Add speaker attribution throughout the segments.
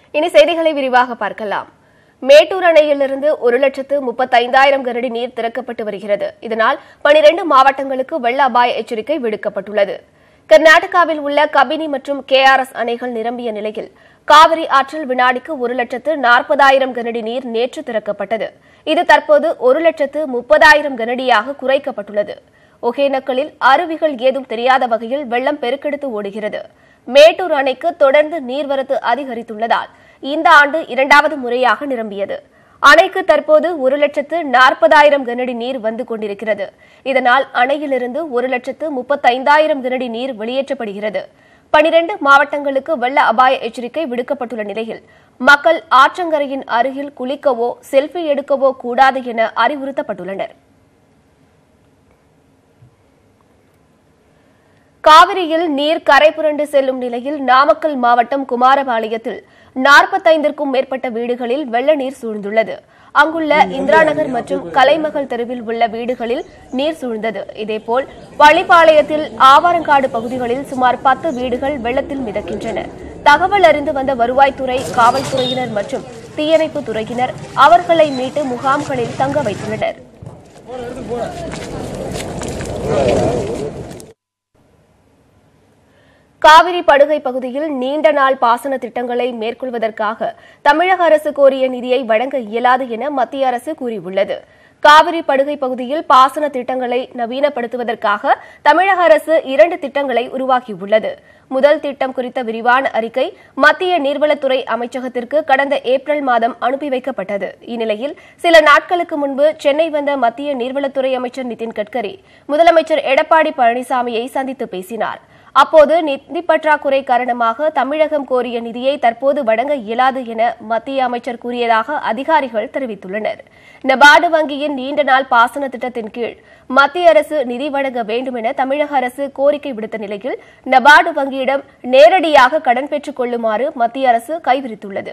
Speaker 1: இனி செய்திகளை விரிவாக பார்க்கலாம் மேட்டூர் அணையிலிருந்து ஒரு லட்சத்து முப்பத்தைந்தாயிரம் கனடி நீர் திறக்கப்பட்டு வருகிறது இதனால் பனிரெண்டு மாவட்டங்களுக்கு வெள்ள அபாய எச்சரிக்கை விடுக்கப்பட்டுள்ளது கர்நாடகாவில் உள்ள கபினி மற்றும் கேஆர்எஸ் அணைகள் நிரம்பிய நிலையில் காவிரி ஆற்றில் வினாடிக்கு ஒரு லட்சத்து நாற்பதாயிரம் கனடி நீர் நேற்று திறக்கப்பட்டது இது தற்போது ஒரு லட்சத்து முப்பதாயிரம் கனடியாக குறைக்கப்பட்டுள்ளது ஒகேனக்கலில் அருவிகள் ஏதும் தெரியாத வகையில் வெள்ளம் பெருக்கெடுத்து ஓடுகிறது மேட்டூர் அணைக்கு தொடர்ந்து நீர்வரத்து அதிகரித்துள்ளதால் இந்த ஆண்டு இரண்டாவது முறையாக நிரம்பியது அணைக்கு தற்போது ஒரு லட்சத்து நாற்பதாயிரம் கனடி நீர் வந்து கொண்டிருக்கிறது இதனால் அணையிலிருந்து ஒரு லட்சத்து முப்பத்தைந்தாயிரம் கனடி நீர் வெளியேற்றப்படுகிறது பனிரெண்டு மாவட்டங்களுக்கு வெள்ள அபாய எச்சரிக்கை விடுக்கப்பட்டுள்ள நிலையில் மக்கள் ஆற்றங்கரையின் அருகில் குளிக்கவோ செல்ஃபி எடுக்கவோ கூடாது என அறிவுறுத்தப்பட்டுள்ளனர் காவிரியில் நீர் கரை புரண்டு செல்லும் நிலையில் நாமக்கல் மாவட்டம் குமாரபாளையத்தில் நாற்பத்தைந்திற்கும் மேற்பட்ட வீடுகளில் வெள்ள நீர் சூழ்ந்துள்ளது அங்குள்ள இந்திரா நகர் மற்றும் கலைமகள் தெருவில் உள்ள வீடுகளில் நீர் சூழ்ந்தது இதேபோல் பள்ளிப்பாளையத்தில் ஆவாரங்காடு பகுதிகளில் சுமார் பத்து வீடுகள் வெள்ளத்தில் மிதக்கின்றன தகவல் அறிந்து வந்த வருவாய்த்துறை காவல்துறையினர் மற்றும் தீயணைப்பு துறையினர் அவர்களை மீட்டு முகாம்களில் தங்க வைத்துள்ளனர் காவிரி படுகை பகுதியில் நீண்ட நாள் பாசன திட்டங்களை மேற்கொள்வதற்காக தமிழக அரசு கோரிய நிதியை வழங்க இயலாது என மத்திய அரசு கூறியுள்ளது காவிரி படுகை பகுதியில் பாசன திட்டங்களை நவீனப்படுத்துவதற்காக தமிழக அரசு இரண்டு திட்டங்களை உருவாக்கியுள்ளது முதல் திட்டம் குறித்த விரிவான அறிக்கை மத்திய நீர்வளத்துறை அமைச்சகத்திற்கு கடந்த ஏப்ரல் மாதம் அனுப்பி வைக்கப்பட்டது இந்நிலையில் சில நாட்களுக்கு முன்பு சென்னை வந்த மத்திய நீர்வளத்துறை அமைச்சர் நிதின் கட்கரி முதலமைச்சர் எடப்பாடி பழனிசாமியை சந்தித்து பேசினார் அப்போது நிதி பற்றாக்குறை காரணமாக தமிழகம் கோரிய நிதியை தற்போது வழங்க இயலாது என மத்திய அமைச்சர் கூறியதாக அதிகாரிகள் தெரிவித்துள்ளனர் நபார்டு வங்கியின் நீண்ட நாள் பாசன திட்டத்தின் கீழ் மத்திய அரசு நிதி வழங்க வேண்டும் என தமிழக அரசு கோரிக்கை விடுத்த நிலையில் நபார்டு வங்கியிடம் நேரடியாக கடன் பெற்றுக் கொள்ளுமாறு மத்திய அரசு கைவிரித்துள்ளது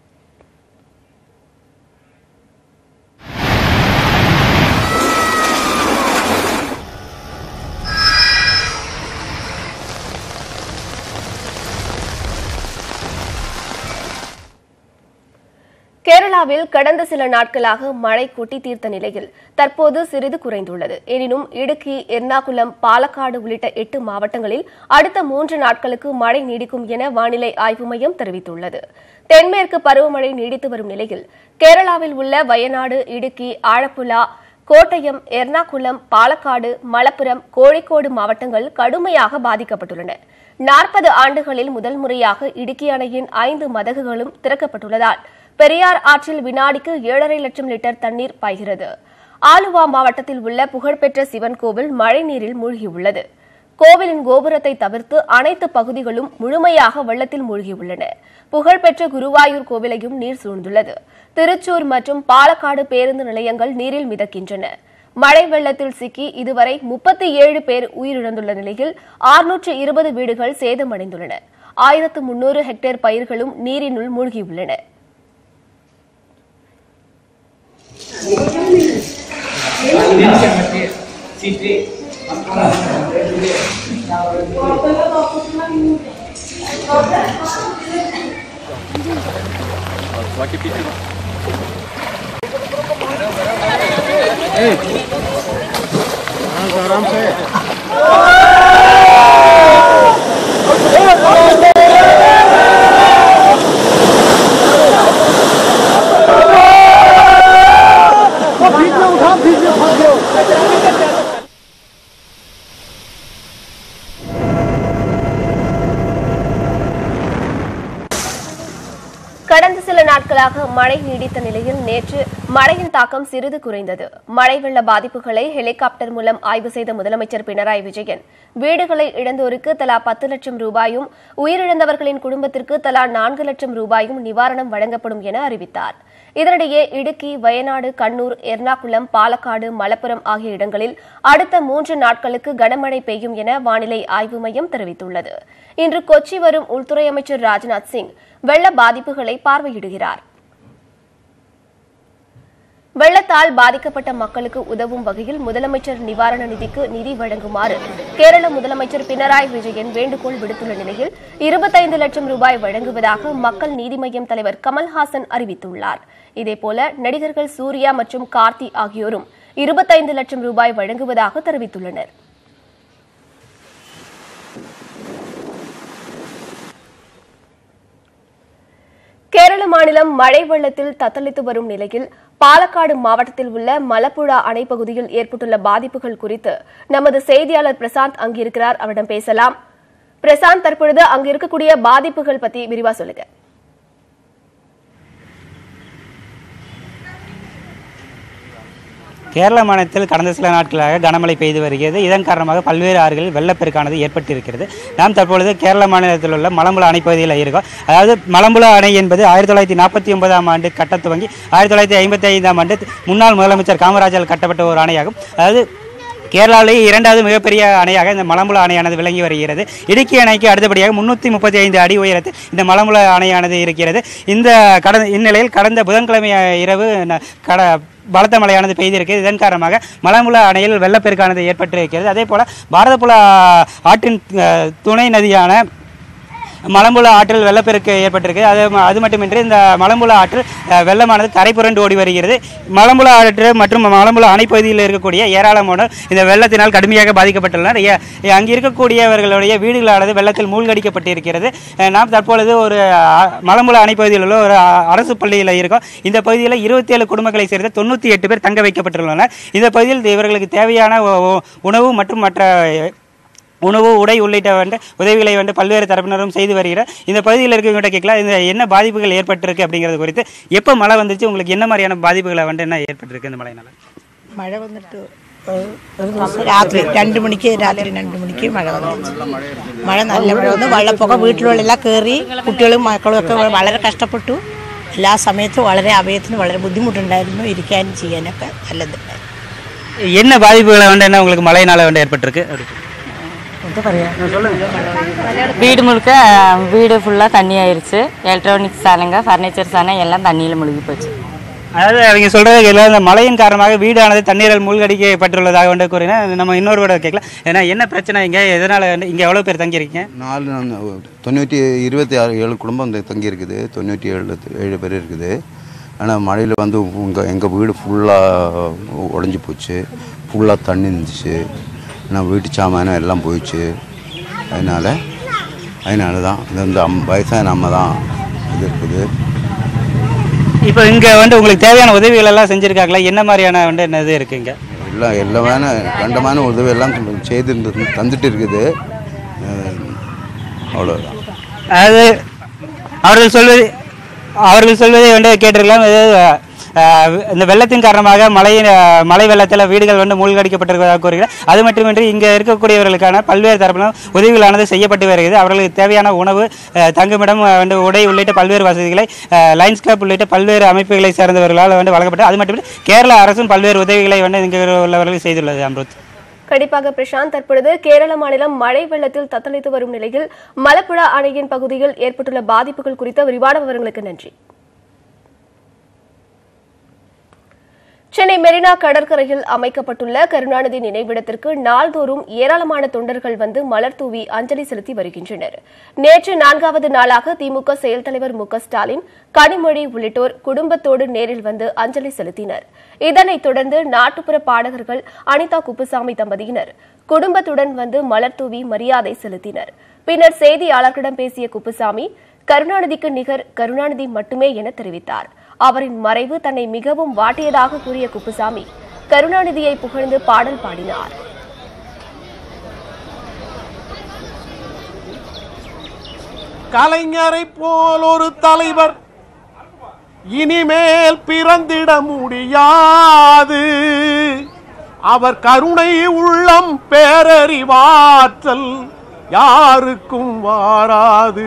Speaker 1: கேரளாவில் கடந்த சில நாட்களாக மழை கொட்டி தீர்த்த நிலையில் தற்போது சிறிது குறைந்துள்ளது எனினும் இடுக்கி எர்ணாகுளம் பாலக்காடு உள்ளிட்ட எட்டு மாவட்டங்களில் அடுத்த மூன்று நாட்களுக்கு மழை நீடிக்கும் என வானிலை ஆய்வு மையம் தெரிவித்துள்ளது தென்மேற்கு பருவமழை நீடித்து வரும் நிலையில் கேரளாவில் உள்ள வயநாடு இடுக்கி ஆழப்புழா கோட்டயம் எர்ணாகுளம் பாலக்காடு மலப்புரம் கோழிக்கோடு மாவட்டங்கள் கடுமையாக பாதிக்கப்பட்டுள்ளன நாற்பது ஆண்டுகளில் முதல் முறையாக இடுக்கி அணையின் ஐந்து மதகுகளும் திறக்கப்பட்டுள்ளதால் பெரியார் ஆற்றில் வினாடிக்கு ஏழரை லட்சம் லிட்டர் தண்ணீர் பாய்கிறது ஆலுவா மாவட்டத்தில் உள்ள புகழ்பெற்ற சிவன் கோவில் மழைநீரில் மூழ்கியுள்ளது கோவிலின் கோபுரத்தை தவிர்த்து அனைத்து பகுதிகளும் முழுமையாக வெள்ளத்தில் மூழ்கியுள்ளன புகழ்பெற்ற குருவாயூர் கோவிலையும் நீர் சூழ்ந்துள்ளது திருச்சூர் மற்றும் பாலக்காடு பேருந்து நிலையங்கள் நீரில் மிதக்கின்றன மழை வெள்ளத்தில் சிக்கி இதுவரை முப்பத்தி ஏழு பேர் உயிரிழந்துள்ள நிலையில் ஆறுநூற்று இருபது வீடுகள் சேதமடைந்துள்ளன ஆயிரத்து முன்னூறு ஹெக்டேர் பயிர்களும் நீரினுள் மூழ்கியுள்ளன
Speaker 2: आराम से बीच में उठा बीच में फंस गए
Speaker 1: கடந்த சில நாட்களாக மழை நீடித்த நிலையில் நேற்று மழையின் தாக்கம் சிறிது குறைந்தது மழை வெள்ள பாதிப்புகளை ஹெலிகாப்டர் மூலம் ஆய்வு செய்த முதலமைச்சர் பினராயி விஜயன் வீடுகளை இழந்தோருக்கு தலா பத்து லட்சம் ரூபாயும் உயிரிழந்தவர்களின் குடும்பத்திற்கு தலா நான்கு லட்சம் ரூபாயும் நிவாரணம் வழங்கப்படும் என அறிவித்தார் இதனிடையே இடுக்கி வயநாடு கண்ணூர் எர்ணாகுளம் பாலக்காடு மலப்புரம் ஆகிய இடங்களில் அடுத்த மூன்று நாட்களுக்கு கனமழை பெய்யும் என வானிலை ஆய்வு மையம் தெரிவித்துள்ளது இன்று கொச்சி வரும் உள்துறை அமைச்சர் ராஜ்நாத் சிங் வெள்ள பாதிப்புகளை பார்வையிடுகிறார் வெள்ளத்தால் பாதிக்கப்பட்ட மக்களுக்கு உதவும் வகையில் முதலமைச்சர் நிவாரண நிதிக்கு நிதி வழங்குமாறு கேரள முதலமைச்சர் பினராயி விஜயன் வேண்டுகோள் விடுத்துள்ள நிலையில் இருபத்தைந்து லட்சம் ரூபாய் வழங்குவதாக மக்கள் நீதி மய்யம் தலைவர் கமல்ஹாசன் அறிவித்துள்ளார் இதேபோல நடிகர்கள் சூர்யா மற்றும் கார்த்தி ஆகியோரும் இருபத்தைந்து லட்சம் ரூபாய் வழங்குவதாக தெரிவித்துள்ளனர் கேரள மாநிலம் மழை வெள்ளத்தில் தத்தளித்து வரும் நிலையில் பாலக்காடு மாவட்டத்தில் உள்ள மலப்புழா அணை பகுதியில் ஏற்பட்டுள்ள பாதிப்புகள் குறித்து நமது செய்தியாளர் பிரசாந்த் அங்கிருக்கிறார் அவரிடம் பேசலாம் பிரசாந்த் தற்பொழுது அங்கு இருக்கக்கூடிய பாதிப்புகள் பத்தி விரிவா சொல்லுங்க
Speaker 3: கேரள மாநிலத்தில் கடந்த சில நாட்களாக கனமழை பெய்து வருகிறது இதன் காரணமாக பல்வேறு ஆறுகளில் வெள்ளப்பெருக்கானது ஏற்பட்டிருக்கிறது நாம் தற்பொழுது கேரள மாநிலத்தில் உள்ள மலம்புலா அணை பகுதியில் இருக்கோம் அதாவது மலம்புலா அணை என்பது ஆயிரத்தி தொள்ளாயிரத்தி நாற்பத்தி ஒன்பதாம் ஆண்டு கட்ட துவங்கி ஆயிரத்தி தொள்ளாயிரத்தி ஐம்பத்தி ஐந்தாம் ஆண்டு முன்னாள் முதலமைச்சர் காமராஜால் கட்டப்பட்ட ஒரு அணையாகும் அதாவது கேரளாவிலேயே இரண்டாவது மிகப்பெரிய அணையாக இந்த மலம்புலா அணையானது விளங்கி வருகிறது இடுக்கி அணைக்கு அடுத்தபடியாக முன்னூற்றி முப்பத்தி ஐந்து அடி உயரத்தில் இந்த மலம்புலா அணையானது இருக்கிறது இந்த கடந்த இந்நிலையில் கடந்த புதன்கிழமை இரவு ந- கட பலத்த மழையானது பெய்திருக்கு இதன் காரணமாக மலம்புலா அணையில் வெள்ளப்பெருக்கானது ஏற்பட்டிருக்கிறது அதே போல பாரதப்புலா ஆற்றின் அஹ், துணை நதியான மலம்புலா ஆற்றில் வெள்ளப்பெருக்கு ஏற்பட்டிருக்கு அது ம- அது மட்டுமின்றி இந்த மலம்புலா ஆற்றில் அஹ், வெள்ளமானது கரை புரண்டு ஓடி வருகிறது மலம்புலா ஆற்று மற்றும் மலம்புலா அணைப்பகுதியில் இருக்கக்கூடிய ஏராளமான இந்த வெள்ளத்தினால் கடுமையாக பாதிக்கப்பட்டுள்ளனர் ஏ- ஏ- அங்கு இருக்கக்கூடியவர்களுடைய வீடுகளானது வெள்ளத்தில் மூழ்கடிக்கப்பட்டிருக்கிறது அஹ், நாம் தற்பொழுது ஒரு அஹ், மலம்புலா அணைப்பகுதியில் உள்ள ஒரு அஹ், அரசு பள்ளியில் இருக்கோம் இந்த பகுதியில் இருபத்தி ஏழு குடும்பங்களை சேர்ந்த தொண்ணூற்றி எட்டு பேர் தங்க வைக்கப்பட்டுள்ளனர் இந்த பகுதியில் இவர்களுக்கு தேவையான உ- உ- உணவு மற்றும் மற்ற உணவு உடை உள்ளிட்ட வந்து உதவிகளை வந்து பல்வேறு தரப்பினரும் செய்து வருகிறார் இந்த பகுதியில் இருக்கவங்ககிட்ட கேட்கலாம் இந்த என்ன பாதிப்புகள் ஏற்பட்டிருக்கு அப்படிங்கிறது குறித்து எப்போ மழை வந்துச்சு உங்களுக்கு என்ன மாதிரியான பாதிப்புகளை வந்து என்ன ஏற்பட்டிருக்கு இந்த மழையினால
Speaker 4: മഴ വന്നിട്ട് ഒരു ഒരു ദിവസം രാത്രി രണ്ട് മണിക്ക് രാത്രി രണ്ട് മണിക്ക് മഴ വന്നു മഴ നല്ല മഴ വന്നു വെള്ളപ്പൊക്കം വീട്ടിലുള്ളെല്ലാം കയറി കുട്ടികളും മക്കളും ഒക്കെ വളരെ കഷ്ടപ്പെട്ടു എല്ലാ സമയത്തും വളരെ അഭയത്തിന് വളരെ ബുദ്ധിമുട്ടുണ്ടായിരുന്നു ഇരിക്കാനും ചെയ്യാനൊക്കെ നല്ലതുണ്ടായിരുന്നു
Speaker 3: என்ன பாதிப்புகளை வந்து என்ன உங்களுக்கு மழையினால வந்து ஏற்பட்டிருக்கு அப்படி
Speaker 4: എന്താ പറയാ
Speaker 5: வீடு முழுக்க வீடு ஃபுல்லாக தண்ணி ஆயிருச்சு எலக்ட்ரானிக்ஸ் சாதனங்க ஃபர்னிச்சர் சாதனம் எல்லாம் தண்ணியில் முழுகி போச்சு
Speaker 3: அதாவது அவங்க சொல்றது எல்லாம் இந்த மழையின் காரணமாக வீடானது தண்ணீரால் மூழ்கடிக்கப்பட்டுள்ளதாக வந்து கூறினா நம்ம இன்னொரு கூட கேட்கலாம் ஏன்னா என்ன பிரச்சனை இங்கே எதனால வந்து இங்கே எவ்வளோ பேர் தங்கியிருக்கீங்க
Speaker 6: நாலு நாள் தொண்ணூற்றி இருபத்தி ஆறு ஏழு குடும்பம் இந்த தங்கி இருக்குது தொண்ணூற்றி ஏழு ஏழு பேர் இருக்குது ஆனால் மழையில் வந்து உங்கள் எங்கள் வீடு ஃபுல்லாக உடஞ்சி போச்சு ஃபுல்லாக தண்ணி இருந்துச்சு ஆனால் வீட்டு சாமானம் எல்லாம் போயிடுச்சு அதனால் அதனால தான் இந்த இந்த அம் வயசான அம்மா தான் இது இருக்குது
Speaker 3: இப்போ இங்கே வந்து உங்களுக்கு தேவையான உதவிகள் எல்லாம் செஞ்சுருக்காங்களா என்ன மாதிரியான வந்து என்ன இது இருக்குங்க
Speaker 6: எல்லாம் எல்லாமான கண்டமான உதவி எல்லாம் செய்து தந்துட்டு இருக்குது அஹ் அவ்வளோதான்
Speaker 3: அதாவது அவர்கள் சொல்வது அவர்கள் சொல்வதை வந்து கேட்டிருக்கலாம் அதாவது, அஹ், இந்த வெள்ளத்தின் காரணமாக மழை அஹ், மழை வெள்ளத்தில் வீடுகள் வந்து மூழ்கடிக்கப்பட்டிருப்பதாக கூறுகிறார் அது மட்டுமின்றி இங்கே இருக்கக்கூடியவர்களுக்கான பல்வேறு தரப்பிலும் உதவிகளானது செய்யப்பட்டு வருகிறது அவர்களுக்கு தேவையான உணவு அஹ், தங்குமிடம் அஹ், வந்து உடை உள்ளிட்ட பல்வேறு வசதிகளை லைன்ஸ் கிளப் உள்ளிட்ட பல்வேறு அமைப்புகளை சேர்ந்தவர்களால் வந்து வழங்கப்பட்டு அது மட்டுமின்றி கேரள அரசும் பல்வேறு உதவிகளை வந்து இங்கே உள்ளவர்கள் செய்துள்ளது அம்ருத்
Speaker 1: கண்டிப்பாக பிரசாந்த் தற்பொழுது கேரள மாநிலம் மழை வெள்ளத்தில் தத்தளித்து வரும் நிலையில் மலப்புழா அணையின் பகுதியில் ஏற்பட்டுள்ள பாதிப்புகள் குறித்த விரிவான விவரங்களுக்கு நன்றி சென்னை மெரினா கடற்கரையில் அமைக்கப்பட்டுள்ள கருணாநிதி நினைவிடத்திற்கு நாள்தோறும் ஏராளமான தொண்டர்கள் வந்து மலர் தூவி அஞ்சலி செலுத்தி வருகின்றனர் நேற்று நான்காவது நாளாக திமுக செயல் தலைவர் மு க ஸ்டாலின் கனிமொழி உள்ளிட்டோர் குடும்பத்தோடு நேரில் வந்து அஞ்சலி செலுத்தினர் இதனைத் தொடர்ந்து நாட்டுப்புற பாடகர்கள் அனிதா குப்புசாமி தம்பதியினர் குடும்பத்துடன் வந்து மலர் தூவி மரியாதை செலுத்தினர் பின்னர் செய்தியாளர்களிடம் பேசிய குப்புசாமி கருணாநிதிக்கு நிகர் கருணாநிதி மட்டுமே என தெரிவித்தார் அவரின் மறைவு தன்னை மிகவும் வாட்டியதாக கூறிய குப்புசாமி கருணாநிதியை புகழ்ந்து பாடல் பாடினார்
Speaker 2: கலைஞரை போல் ஒரு தலைவர் இனிமேல் பிறந்திட முடியாது அவர் கருணை உள்ளம் பேரறிவாற்றல் யாருக்கும் வாராது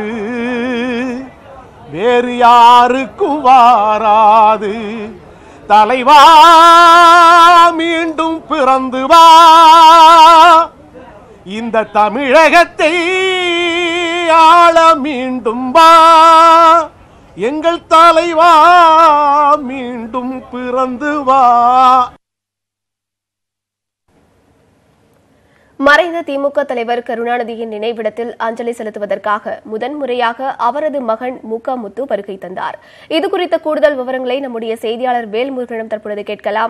Speaker 2: வேறு யாருக்கும் வாராது தலைவா மீண்டும் பிறந்து வா இந்த தமிழகத்தை ஆள மீண்டும் வா எங்கள் தலைவா மீண்டும் பிறந்து திறந்து வா
Speaker 1: மறைந்த திமுக தலைவர் கருணாநிதியின் நினைவிடத்தில் அஞ்சலி செலுத்துவதற்காக முதன்முறையாக அவரது மகன் மு க முத்து வருகை தந்தார் இது குறித்த கூடுதல் விவரங்களை நம்முடைய செய்தியாளர் வேல்முருகனிடம் தற்பொழுது கேட்கலாம்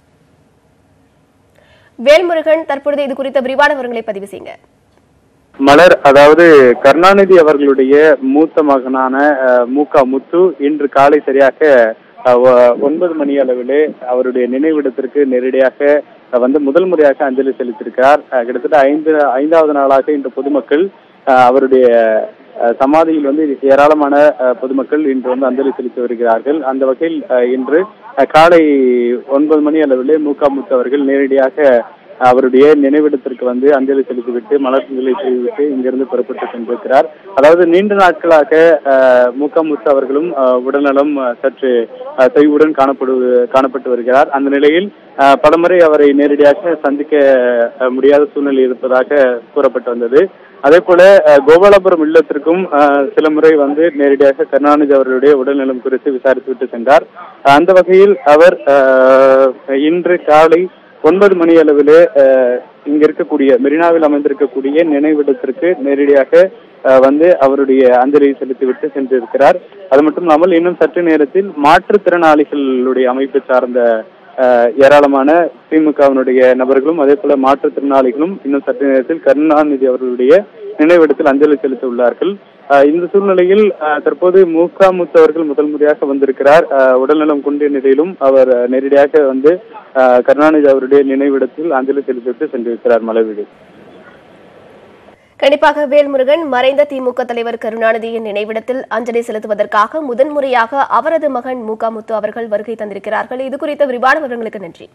Speaker 1: வேல்முருகன் தற்பொழுது இது குறித்த விரிவான விவரங்களை பதிவு செய்யுங்க
Speaker 7: மலர் அதாவது கருணாநிதி அவர்களுடைய மூத்த மகனான அஹ், மு க முத்து இன்று காலை சரியாக அஹ், ஒ- ஒன்பது மணி அளவிலே அவருடைய நினைவிடத்திற்கு நேரடியாக அஹ், வந்து முதல் முறையாக அஞ்சலி செலுத்தியிருக்கிறார் அஹ், கிட்டத்தட்ட ஐந்து ஐந்தாவது நாளாக இன்று பொதுமக்கள் அஹ், அவருடைய அஹ், சமாதியில் வந்து ஏராளமான அஹ், பொதுமக்கள் இன்று வந்து அஞ்சலி செலுத்தி வருகிறார்கள் அந்த வகையில் அஹ், இன்று அஹ், காலை ஒன்பது மணி அளவிலே மு க முத்து அவர்கள் நேரடியாக அவருடைய நினைவிடத்திற்கு வந்து அஞ்சலி செலுத்திவிட்டு மலர்களை செய்துவிட்டு இங்கிருந்து புறப்பட்டு சென்றிருக்கிறார் அதாவது நீண்ட நாட்களாக அஹ், மு க முத்து அவர்களும் அஹ், உடல்நலம் அஹ், சற்று அஹ், தொய்வுடன் காணப்படு காணப்பட்டு வருகிறார் அந்த நிலையில் அஹ், பலமுறை அவரை நேரடியாக சந்திக்க அஹ், முடியாத சூழ்நிலை இருப்பதாக கூறப்பட்டு வந்தது அதே போல அஹ், கோபாலபுரம் இல்லத்திற்கும் அஹ், சில முறை வந்து நேரடியாக கருணாநிதி அவர்களுடைய உடல்நலம் குறித்து விசாரித்துவிட்டு சென்றார் அந்த வகையில் அவர் அஹ், இன்று காலை ஒன்பது மணி அளவிலே அஹ், இங்க இருக்கக்கூடிய மெரினாவில் அமைந்திருக்கக்கூடிய நினைவிடத்திற்கு நேரடியாக அஹ், வந்து அவருடைய அஞ்சலியை செலுத்திவிட்டு சென்றிருக்கிறார் அது மட்டும் இல்லாமல் இன்னும் சற்று நேரத்தில் மாற்றுத்திறனாளிகளுடைய அமைப்பு சார்ந்த அஹ், ஏராளமான திமுகவினுடைய நபர்களும் அதே போல மாற்றுத்திறனாளிகளும் இன்னும் சற்று நேரத்தில் கருணாநிதி அவர்களுடைய நினைவிடத்தில் அஞ்சலி செலுத்த உள்ளார்கள் அஹ், இந்த சூழ்நிலையில் அஹ், தற்போது மு க முத்து அவர்கள் முதல் முறையாக வந்திருக்கிறார் அஹ், உடல்நலம் குன்றிய நிலையிலும் அவர் அஹ், நேரடியாக வந்து அஹ், கருணாநிதி அவருடைய நினைவிடத்தில் அஞ்சலி செலுத்திவிட்டு சென்றிருக்கிறார் மலைவீடு
Speaker 1: கண்டிப்பாக வேல்முருகன் மறைந்த திமுக தலைவர் கருணாநிதியின் நினைவிடத்தில் அஞ்சலி செலுத்துவதற்காக முதன்முறையாக அவரது மகன் மு க முத்து அவர்கள் வருகை தந்திருக்கிறார்கள் இது குறித்த விரிவான விவரங்களுக்கு நன்றி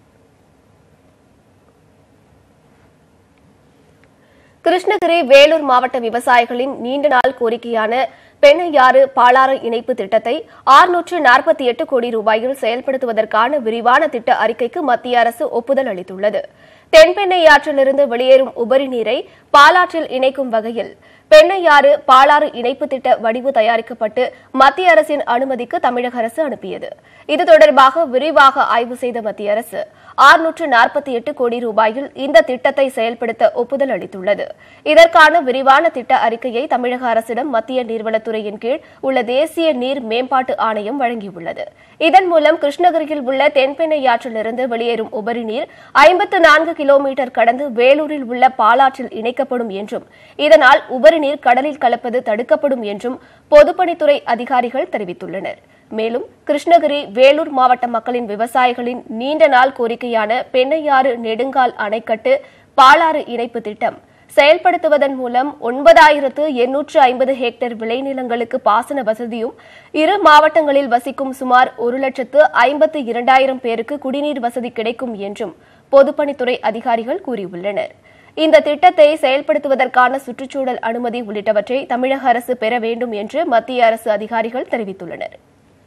Speaker 1: கிருஷ்ணகிரி வேலூர் மாவட்ட விவசாயிகளின் நீண்ட நாள் கோரிக்கையான பெண்ணையாறு பாலாறு இணைப்பு திட்டத்தை ஆறுநூற்று நாற்பத்தி எட்டு கோடி ரூபாயில் செயல்படுத்துவதற்கான விரிவான திட்ட அறிக்கைக்கு மத்திய அரசு ஒப்புதல் அளித்துள்ளது தென்பெண்ணையாற்றிலிருந்து வெளியேறும் உபரி நீரை பாலாற்றில் இணைக்கும் வகையில் பெண்ணையாறு பாலாறு இணைப்பு திட்ட வடிவு தயாரிக்கப்பட்டு மத்திய அரசின் அனுமதிக்கு தமிழக அரசு அனுப்பியது இது தொடர்பாக விரிவாக ஆய்வு செய்த மத்திய அரசு ஆறுநூற்று நாற்பத்தி எட்டு கோடி ரூபாயில் இந்த திட்டத்தை செயல்படுத்த ஒப்புதல் அளித்துள்ளது இதற்கான விரிவான திட்ட அறிக்கையை தமிழக அரசிடம் மத்திய நீர்வளத்துறையின் கீழ் உள்ள தேசிய நீர் மேம்பாட்டு ஆணையம் வழங்கியுள்ளது இதன் மூலம் கிருஷ்ணகிரியில் உள்ள தென்பெண்ணையாற்றிலிருந்து வெளியேறும் உபரி நீர் ஐம்பத்து நான்கு கிலோமீட்டர் கடந்து வேலூரில் உள்ள பாலாற்றில் இணைக்கப்படும் என்றும் இதனால் உபரி நீர் கடலில் கலப்பது தடுக்கப்படும் என்றும் பொதுப்பணித்துறை அதிகாரிகள் தெரிவித்துள்ளனர் மேலும் கிருஷ்ணகிரி வேலூர் மாவட்ட மக்களின் விவசாயிகளின் நீண்ட நாள் கோரிக்கையான பெண்ணையாறு நெடுங்கால் அணைக்கட்டு பாலாறு இணைப்பு திட்டம் செயல்படுத்துவதன் மூலம் ஒன்பதாயிரத்து எண்ணூற்று ஐம்பது ஹெக்டேர் விளைநிலங்களுக்கு பாசன வசதியும் இரு மாவட்டங்களில் வசிக்கும் சுமார் ஒரு லட்சத்து ஐம்பத்து இரண்டாயிரம் பேருக்கு குடிநீர் வசதி கிடைக்கும் என்றும் பொதுப்பணித்துறை அதிகாரிகள் கூறியுள்ளனர் இந்த திட்டத்தை செயல்படுத்துவதற்கான சுற்றுச்சூழல் அனுமதி உள்ளிட்டவற்றை தமிழக அரசு பெற வேண்டும் என்று மத்திய அரசு அதிகாரிகள் தெரிவித்துள்ளனர்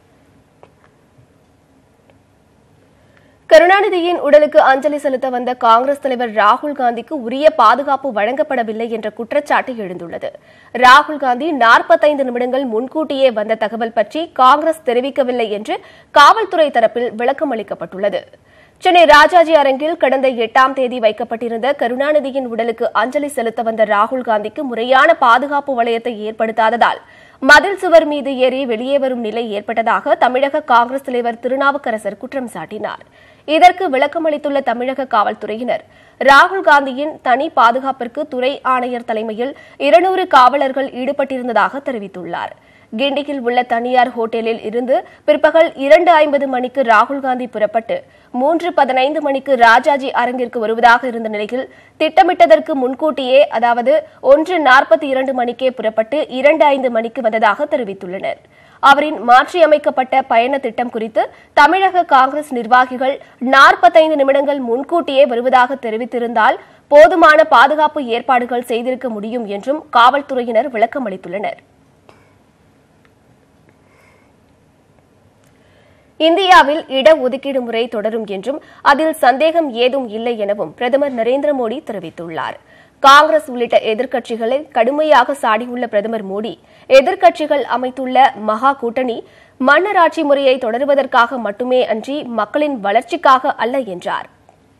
Speaker 1: கருணாநிதியின் உடலுக்கு அஞ்சலி செலுத்த வந்த காங்கிரஸ் தலைவர் ராகுல் காந்திக்கு உரிய பாதுகாப்பு வழங்கப்படவில்லை என்ற குற்றச்சாட்டு எழுந்துள்ளது ராகுல் காந்தி நாற்பத்தைந்து நிமிடங்கள் முன்கூட்டியே வந்த தகவல் பற்றி காங்கிரஸ் தெரிவிக்கவில்லை என்று காவல்துறை தரப்பில் விளக்கம் அளிக்கப்பட்டுள்ளது சென்னை ராஜாஜி அரங்கில் கடந்த எட்டாம் தேதி வைக்கப்பட்டிருந்த கருணாநிதியின் உடலுக்கு அஞ்சலி செலுத்த வந்த ராகுல் காந்திக்கு முறையான பாதுகாப்பு வளையத்தை ஏற்படுத்தாததால் மதில் சுவர் மீது ஏறி வெளியே வரும் நிலை ஏற்பட்டதாக தமிழக காங்கிரஸ் தலைவர் திருநாவுக்கரசர் குற்றம் சாட்டினார் இதற்கு விளக்கமளித்துள்ள தமிழக காவல்துறையினர் ராகுல் காந்தியின் தனி பாதுகாப்பிற்கு துறை ஆணையர் தலைமையில் இருநூறு காவலர்கள் ஈடுபட்டிருந்ததாக தெரிவித்துள்ளார் கிண்டியில் உள்ள தனியார் ஹோட்டலில் இருந்து பிற்பகல் இரண்டு ஐம்பது மணிக்கு ராகுல் காந்தி புறப்பட்டு மூன்று பதினைந்து மணிக்கு ராஜாஜி அரங்கிற்கு வருவதாக இருந்த நிலையில் திட்டமிட்டதற்கு முன்கூட்டியே அதாவது ஒன்று நாற்பத்தி இரண்டு மணிக்கே புறப்பட்டு இரண்டு ஐந்து மணிக்கு வந்ததாக தெரிவித்துள்ளனர் அவரின் மாற்றியமைக்கப்பட்ட பயண திட்டம் குறித்து தமிழக காங்கிரஸ் நிர்வாகிகள் நாற்பத்தைந்து நிமிடங்கள் முன்கூட்டியே வருவதாக தெரிவித்திருந்தால் போதுமான பாதுகாப்பு ஏற்பாடுகள் செய்திருக்க முடியும் என்றும் காவல்துறையினர் விளக்கம் அளித்துள்ளனர் இந்தியாவில் இடஒதுக்கீடு முறை தொடரும் என்றும் அதில் சந்தேகம் ஏதும் இல்லை எனவும் பிரதமர் நரேந்திர மோடி தெரிவித்துள்ளார் காங்கிரஸ் உள்ளிட்ட எதிர்க்கட்சிகளை கடுமையாக சாடியுள்ள பிரதமர் மோடி எதிர்க்கட்சிகள் அமைத்துள்ள மகா கூட்டணி மன்னராட்சி முறையை தொடருவதற்காக மட்டுமே அன்றி மக்களின் வளர்ச்சிக்காக அல்ல என்றார்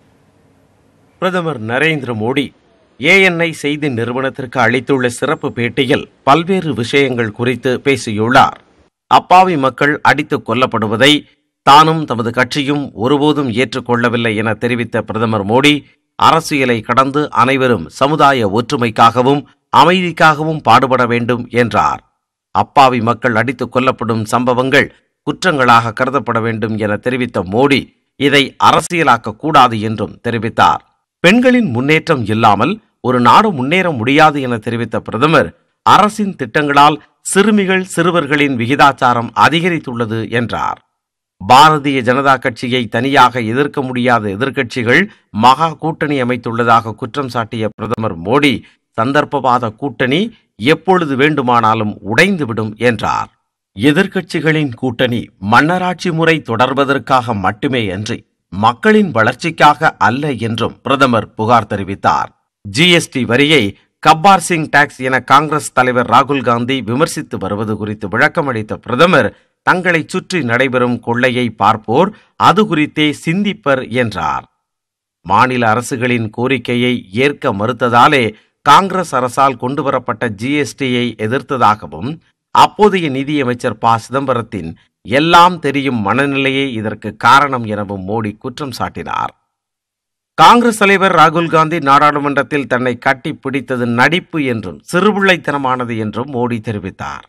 Speaker 8: பிரதமர் நரேந்திர மோடி ஏஎன்ஐ செய்தி நிறுவனத்திற்கு அளித்துள்ள சிறப்பு பேட்டியில் பல்வேறு விஷயங்கள் குறித்து பேசியுள்ளார் அப்பாவி மக்கள் அடித்துக் கொல்லப்படுவதை தானும் தமது கட்சியும் ஒருபோதும் ஏற்றுக்கொள்ளவில்லை என தெரிவித்த பிரதமர் மோடி அரசியலை கடந்து அனைவரும் சமுதாய ஒற்றுமைக்காகவும் அமைதிக்காகவும் பாடுபட வேண்டும் என்றார் அப்பாவி மக்கள் அடித்துக் கொல்லப்படும் சம்பவங்கள் குற்றங்களாக கருதப்பட வேண்டும் என தெரிவித்த மோடி இதை அரசியலாக்க கூடாது என்றும் தெரிவித்தார் பெண்களின் முன்னேற்றம் இல்லாமல் ஒரு நாடு முன்னேற முடியாது என தெரிவித்த பிரதமர் அரசின் திட்டங்களால் சிறுமிகள் சிறுவர்களின் விகிதாச்சாரம் அதிகரித்துள்ளது என்றார் பாரதிய ஜனதா கட்சியை தனியாக எதிர்க்க முடியாத எதிர்க்கட்சிகள் மகா கூட்டணி அமைத்துள்ளதாக குற்றம் சாட்டிய பிரதமர் மோடி சந்தர்ப்பவாத கூட்டணி எப்பொழுது வேண்டுமானாலும் உடைந்துவிடும் என்றார் எதிர்க்கட்சிகளின் கூட்டணி மன்னராட்சி முறை தொடர்வதற்காக மட்டுமே அன்றி மக்களின் வளர்ச்சிக்காக அல்ல என்றும் பிரதமர் புகார் தெரிவித்தார் ஜிஎஸ்டி வரியை கப்பார் சிங் டாக்ஸ் என காங்கிரஸ் தலைவர் ராகுல் காந்தி விமர்சித்து வருவது குறித்து விளக்கமளித்த பிரதமர் தங்களை சுற்றி நடைபெறும் கொள்ளையை பார்ப்போர் அது குறித்தே சிந்திப்பர் என்றார் மாநில அரசுகளின் கோரிக்கையை ஏற்க மறுத்ததாலே காங்கிரஸ் அரசால் கொண்டுவரப்பட்ட ஜிஎஸ்டியை எதிர்த்ததாகவும் அப்போதைய நிதியமைச்சர் ப சிதம்பரத்தின் எல்லாம் தெரியும் மனநிலையே இதற்கு காரணம் எனவும் மோடி குற்றம் சாட்டினார் காங்கிரஸ் தலைவர் ராகுல் காந்தி நாடாளுமன்றத்தில் தன்னை கட்டி பிடித்தது நடிப்பு என்றும் சிறுபிள்ளைத்தனமானது என்றும் மோடி தெரிவித்தார்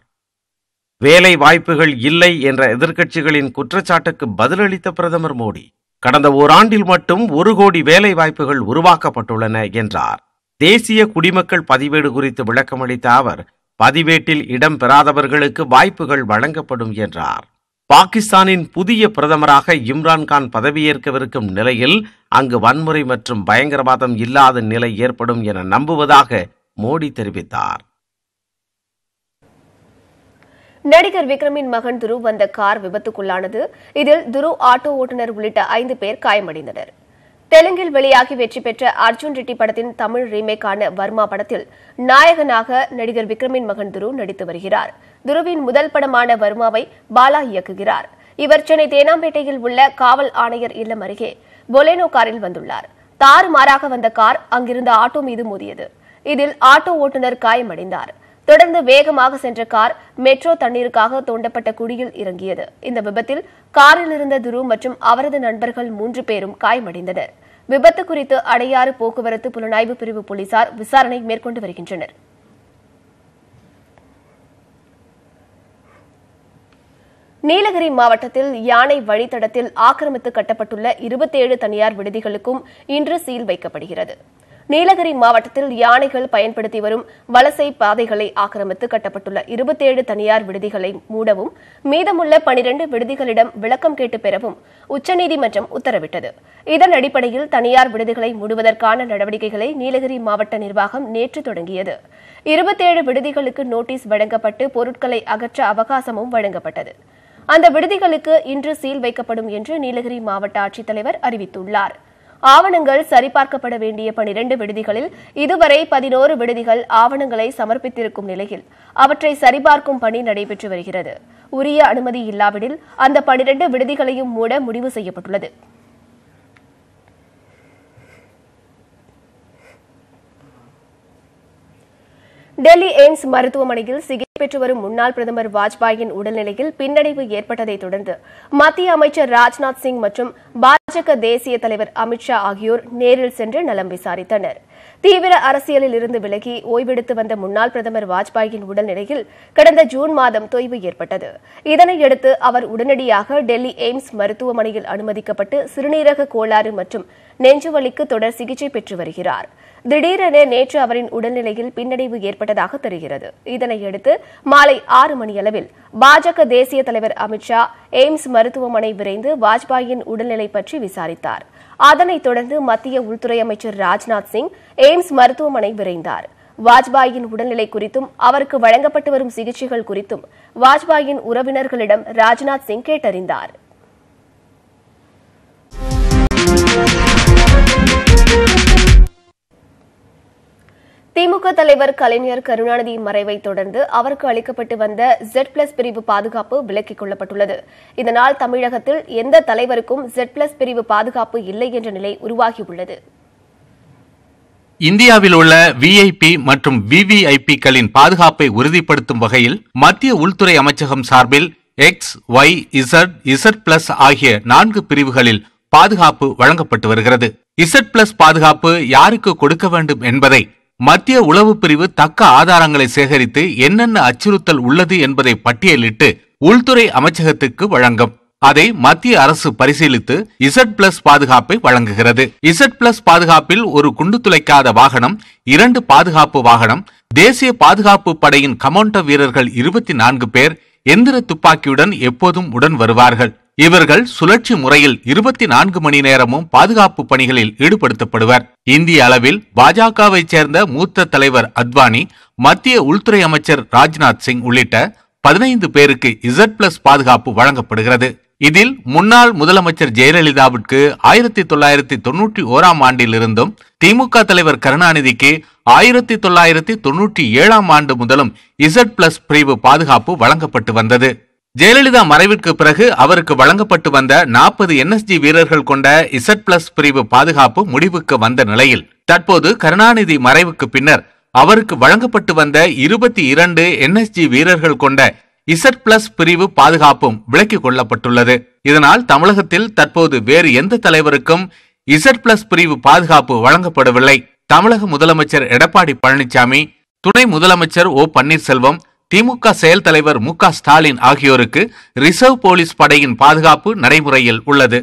Speaker 8: வேலை வாய்ப்புகள் இல்லை என்ற எதிர்க்கட்சிகளின் குற்றச்சாட்டுக்கு பதிலளித்த பிரதமர் மோடி கடந்த ஓராண்டில் மட்டும் ஒரு கோடி வேலை வாய்ப்புகள் உருவாக்கப்பட்டுள்ளன என்றார் தேசிய குடிமக்கள் பதிவேடு குறித்து விளக்கமளித்த அவர் பதிவேட்டில் இடம் பெறாதவர்களுக்கு வாய்ப்புகள் வழங்கப்படும் என்றார் பாகிஸ்தானின் புதிய பிரதமராக இம்ரான்கான் பதவியேற்கவிருக்கும் நிலையில் அங்கு வன்முறை மற்றும் பயங்கரவாதம் இல்லாத நிலை ஏற்படும் என நம்புவதாக மோடி தெரிவித்தார்
Speaker 1: நடிகர் விக்ரமின் மகன் துருவ் வந்த கார் விபத்துக்குள்ளானது இதில் துருவ் ஆட்டோ ஓட்டுநர் உள்ளிட்ட ஐந்து பேர் காயமடைந்தனர் தெலுங்கில் வெளியாகி வெற்றி பெற்ற அர்ஜுன் ரெட்டி படத்தின் தமிழ் ரீமேக்கான வர்மா படத்தில் நாயகனாக நடிகர் விக்ரமின் மகன் துரு நடித்து வருகிறார் துருவின் முதல் படமான வர்மாவை பாலா இயக்குகிறார் இவர் சென்னை தேனாம்பேட்டையில் உள்ள காவல் ஆணையர் இல்லம் அருகே பொலேனோ காரில் வந்துள்ளார் தாறுமாறாக வந்த கார் அங்கிருந்த ஆட்டோ மீது மோதியது இதில் ஆட்டோ ஓட்டுநர் காயமடைந்தார் தொடர்ந்து வேகமாக சென்ற கார் மெட்ரோ தண்ணீருக்காக தோண்டப்பட்ட குழியில் இறங்கியது இந்த விபத்தில் காரில் இருந்த துரு மற்றும் அவரது நண்பர்கள் மூன்று பேரும் காயமடைந்தனர் விபத்து குறித்து அடையாறு போக்குவரத்து புலனாய்வு பிரிவு போலீசார் விசாரணை மேற்கொண்டு வருகின்றனர் நீலகிரி மாவட்டத்தில் யானை வழித்தடத்தில் ஆக்கிரமித்து கட்டப்பட்டுள்ள இருபத்தேழு தனியார் விடுதிகளுக்கும் இன்று சீல் வைக்கப்படுகிறது நீலகிரி மாவட்டத்தில் யானைகள் பயன்படுத்தி வரும் வலசை பாதைகளை ஆக்கிரமித்து கட்டப்பட்டுள்ள இருபத்தேழு தனியார் விடுதிகளை மூடவும் மீதமுள்ள பனிரண்டு விடுதிகளிடம் விளக்கம் கேட்டு பெறவும் உச்சநீதிமன்றம் உத்தரவிட்டது இதன் அடிப்படையில் தனியார் விடுதிகளை மூடுவதற்கான நடவடிக்கைகளை நீலகிரி மாவட்ட நிர்வாகம் நேற்று தொடங்கியது இருபத்தேழு விடுதிகளுக்கு நோட்டீஸ் வழங்கப்பட்டு பொருட்களை அகற்ற அவகாசமும் வழங்கப்பட்டது அந்த விடுதிகளுக்கு இன்று சீல் வைக்கப்படும் என்று நீலகிரி மாவட்ட ஆட்சித்தலைவர் அறிவித்துள்ளார் ஆவணங்கள் சரிபார்க்கப்பட வேண்டிய பனிரண்டு விடுதிகளில் இதுவரை பதினோரு விடுதிகள் ஆவணங்களை சமர்ப்பித்திருக்கும் நிலையில் அவற்றை சரிபார்க்கும் பணி நடைபெற்று வருகிறது உரிய அனுமதி இல்லாவிடில் அந்த பனிரண்டு விடுதிகளையும் மூட முடிவு செய்யப்பட்டுள்ளது டெல்லி எய்ம்ஸ் மருத்துவமனையில் சிகிச்சை பெற்று வரும் முன்னாள் பிரதமர் வாஜ்பாயின் உடல்நிலையில் பின்னடைவு ஏற்பட்டதை தொடர்ந்து மத்திய அமைச்சர் ராஜ்நாத் சிங் மற்றும் பாஜக தேசிய தலைவர் அமித்ஷா ஆகியோர் நேரில் சென்று நலம் விசாரித்தனர் தீவிர அரசியலில் இருந்து விலகி ஓய்வெடுத்து வந்த முன்னாள் பிரதமர் வாஜ்பாயின் உடல்நிலையில் கடந்த ஜூன் மாதம் தொய்வு ஏற்பட்டது இதனையடுத்து அவர் உடனடியாக டெல்லி எய்ம்ஸ் மருத்துவமனையில் அனுமதிக்கப்பட்டு சிறுநீரக கோளாறு மற்றும் நெஞ்சுவலிக்கு தொடர் சிகிச்சை பெற்று வருகிறார் திடீரென நேற்று அவரின் உடல்நிலையில் பின்னடைவு ஏற்பட்டதாக தெரிகிறது இதனையடுத்து மாலை ஆறு மணியளவில் பாஜக தேசிய தலைவர் அமித்ஷா எய்ம்ஸ் மருத்துவமனை விரைந்து வாஜ்பாயின் உடல்நிலை பற்றி விசாரித்தார் அதனைத் தொடர்ந்து மத்திய உள்துறை அமைச்சர் ராஜ்நாத் சிங் எய்ம்ஸ் மருத்துவமனை விரைந்தார் வாஜ்பாயின் உடல்நிலை குறித்தும் அவருக்கு வழங்கப்பட்டு வரும் சிகிச்சைகள் குறித்தும் வாஜ்பாயின் உறவினர்களிடம் ராஜ்நாத் சிங் கேட்டறிந்தார் திமுக தலைவர் கலைஞர் கருணாநிதி மறைவை தொடர்ந்து அவருக்கு அளிக்கப்பட்டு வந்த ஜெட் பிளஸ் பிரிவு பாதுகாப்பு விலக்கிக் கொள்ளப்பட்டுள்ளது இதனால் தமிழகத்தில் எந்த தலைவருக்கும் ஜெட் பிளஸ் பிரிவு பாதுகாப்பு இல்லை என்ற நிலை உருவாகியுள்ளது
Speaker 9: இந்தியாவில் உள்ள விஐபி மற்றும் விவிஐபிக்களின் பாதுகாப்பை உறுதிப்படுத்தும் வகையில் மத்திய உள்துறை அமைச்சகம் சார்பில் X Y Z Z plus ஆகிய நான்கு பிரிவுகளில் பாதுகாப்பு வழங்கப்பட்டு வருகிறது இசட் பிளஸ் பாதுகாப்பு யாருக்கு கொடுக்க வேண்டும் என்பதை மத்திய உளவு பிரிவு தக்க ஆதாரங்களை சேகரித்து என்னென்ன அச்சுறுத்தல் உள்ளது என்பதை பட்டியலிட்டு உள்துறை அமைச்சகத்துக்கு வழங்கும் அதை மத்திய அரசு பரிசீலித்து இசட் பிளஸ் பாதுகாப்பை வழங்குகிறது இசட் பிளஸ் பாதுகாப்பில் ஒரு குண்டு துளைக்காத வாகனம் இரண்டு பாதுகாப்பு வாகனம் தேசிய பாதுகாப்பு படையின் கமாண்டோ வீரர்கள் இருபத்தி நான்கு பேர் எந்திர துப்பாக்கியுடன் எப்போதும் உடன் வருவார்கள் இவர்கள் சுழற்சி முறையில் இருபத்தி நான்கு மணி நேரமும் பாதுகாப்பு பணிகளில் ஈடுபடுத்தப்படுவர் இந்திய அளவில் பாஜகவை சேர்ந்த மூத்த தலைவர் அத்வானி மத்திய உள்துறை அமைச்சர் ராஜ்நாத் சிங் உள்ளிட்ட பதினைந்து பேருக்கு இசட் பிளஸ் பாதுகாப்பு வழங்கப்படுகிறது இதில் முன்னாள் முதலமைச்சர் ஜெயலலிதாவிற்கு ஆயிரத்தி தொள்ளாயிரத்தி தொன்னூற்றி ஓராம் ஆண்டில் இருந்தும் திமுக தலைவர் கருணாநிதிக்கு ஆயிரத்தி தொள்ளாயிரத்தி தொன்னூற்றி ஏழாம் ஆண்டு முதலும் இசட் பிளஸ் பிரிவு பாதுகாப்பு வழங்கப்பட்டு வந்தது ஜெயலலிதா மறைவிற்கு பிறகு அவருக்கு வழங்கப்பட்டு வந்த நாற்பது என்எஸ்ஜி வீரர்கள் கொண்ட இசட் பிளஸ் பிரிவு பாதுகாப்பு முடிவுக்கு வந்த நிலையில் தற்போது கருணாநிதி மறைவுக்கு பின்னர் அவருக்கு வழங்கப்பட்டு வந்த இருபத்தி இரண்டு என்எஸ்ஜி வீரர்கள் கொண்ட இசட் பிளஸ் பிரிவு பாதுகாப்பும் விலக்கிக் கொள்ளப்பட்டுள்ளது இதனால் தமிழகத்தில் தற்போது வேறு எந்த தலைவருக்கும் இசட் பிளஸ் பிரிவு பாதுகாப்பு வழங்கப்படவில்லை தமிழக முதலமைச்சர் எடப்பாடி பழனிசாமி துணை முதலமைச்சர் ஓ பன்னீர்செல்வம் திமுக செயல் தலைவர் மு க ஸ்டாலின் ஆகியோருக்கு ரிசர்வ் போலீஸ் படையின் பாதுகாப்பு நடைமுறையில் உள்ளது